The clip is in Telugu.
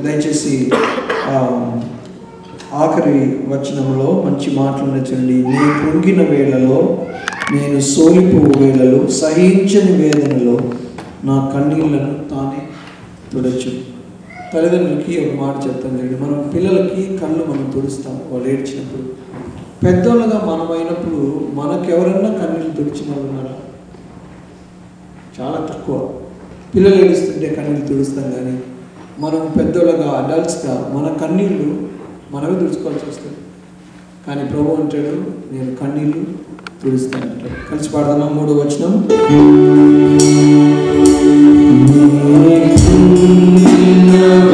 దయచేసి ఆ, ఆఖరి వచనంలో మంచి మాటలు నచ్చండి నేను కృంగిన వేళలో నేను సోలిపోవు వేళలో సహించని వేదనలో నా కన్నీళ్లను తానే తుడచ్చు తల్లిదండ్రులకి ఒక మాట చెప్తాను చూడండి మనం పిల్లలకి కళ్ళు మనం తుడుస్తాం వాళ్ళు ఏడ్చినప్పుడు పెద్దోళ్ళగా మనం అయినప్పుడు మనకెవరన్నా కన్నీళ్ళు తుడిచిన వాళ్ళు ఉన్నారా చాలా తక్కువ పిల్లలు ఏడుస్తుంటే కన్నీళ్ళు తుడుస్తాం కానీ మనం పెద్దోళ్ళగా అడల్ట్స్గా మన కన్నీళ్ళు మనమే తుడుచుకోవాల్సి వస్తుంది కానీ ప్రభు అంటాడు నేను కన్నీళ్ళు తుడుస్తాను అంటాడు కలిసి పాడదామా మూడో వచనం నీ